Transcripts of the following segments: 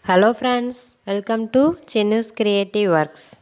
hello friends welcome to Chinnus creative works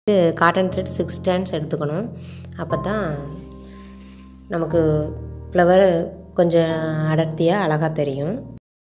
cotton thread six stands எடுத்துக்கணும் அப்போ தான் நமக்கு ஃப்ளவர் கொஞ்சம் அடர்த்தியாக அழகாக தெரியும்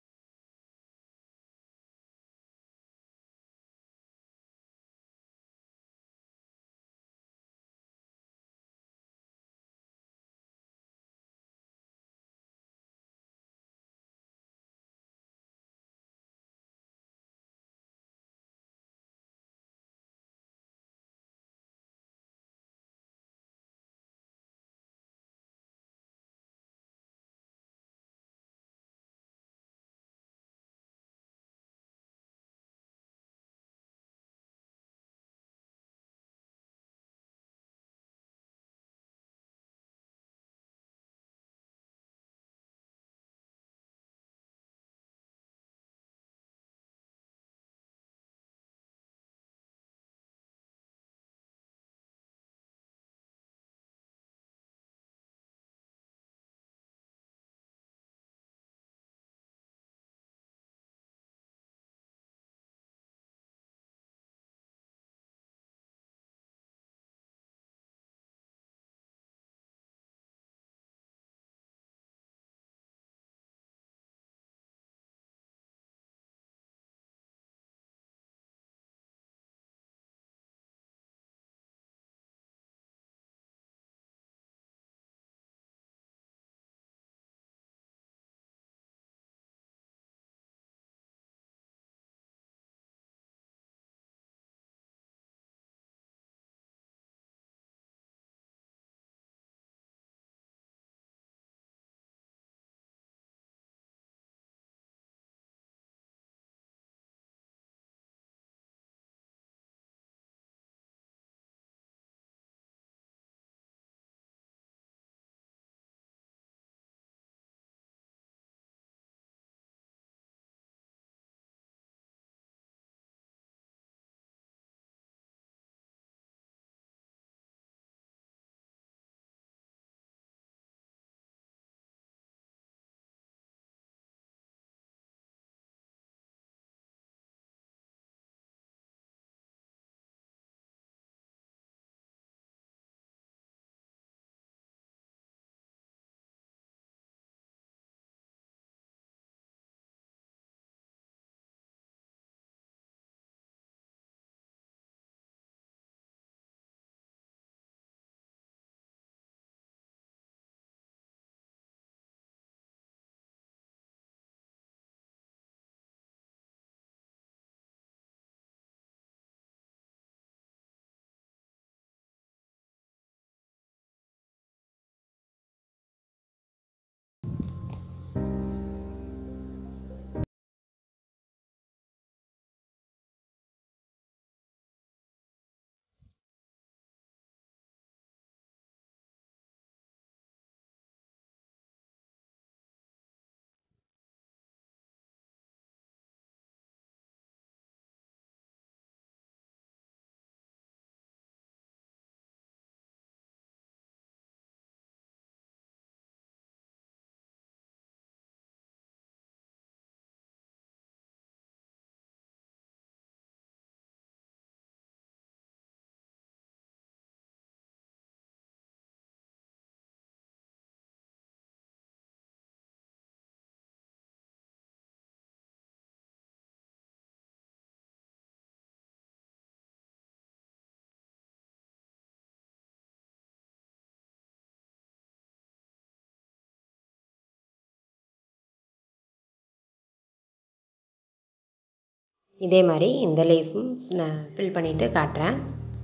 இதே மாதிரி இந்த லீஃபும் நான் ஃபில் பண்ணிவிட்டு காட்டுறேன்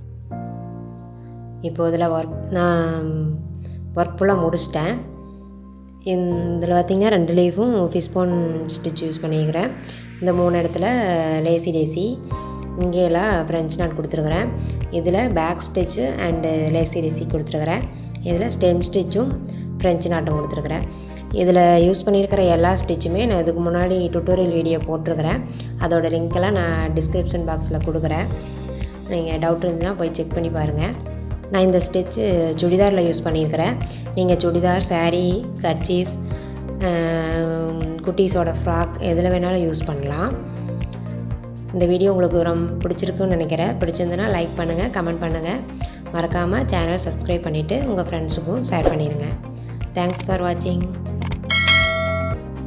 இப்போ இதில் ஒர்க் நான் ஒர்க் ஃபுல்லாக முடிச்சிட்டேன் இதில் பார்த்திங்கன்னா ரெண்டு லீஃபும் ஃபிஸ்போன் ஸ்டிச் யூஸ் பண்ணிக்கிறேன் இந்த மூணு இடத்துல லேசி லேசி இங்கேலாம் ஃப்ரெஞ்ச் நாட் கொடுத்துருக்குறேன் இதில் back stitch and lazy lazy கொடுத்துருக்குறேன் இதில் ஸ்டெம் ஸ்டிச்சும் ஃப்ரெஞ்ச் நாட்டும் கொடுத்துருக்குறேன் இதில் யூஸ் பண்ணியிருக்கிற எல்லா ஸ்டிச்சுமே நான் இதுக்கு முன்னாடி டுட்டோரியல் வீடியோ போட்டிருக்கிறேன் அதோட லிங்க்கெல்லாம் நான் டிஸ்கிரிப்ஷன் பாக்ஸில் கொடுக்குறேன் நீங்கள் டவுட் இருந்துச்சுன்னா போய் செக் பண்ணி பாருங்கள் நான் இந்த ஸ்டிச்சு சுடிதாரில் யூஸ் பண்ணியிருக்கிறேன் நீங்கள் சுடிதார் saree கர்ச்சீஃப்ஸ் குட்டீஸோட ஃப்ராக் எதில் வேணாலும் யூஸ் பண்ணலாம் இந்த வீடியோ உங்களுக்கு ரொம்ப பிடிச்சிருக்குன்னு நினைக்கிறேன் பிடிச்சிருந்தனா லைக் பண்ணுங்கள் கமெண்ட் பண்ணுங்கள் மறக்காமல் சேனல் சப்ஸ்கிரைப் பண்ணிவிட்டு உங்கள் ஃப்ரெண்ட்ஸுக்கும் ஷேர் பண்ணிடுங்க தேங்க்ஸ் ஃபார் வாட்சிங்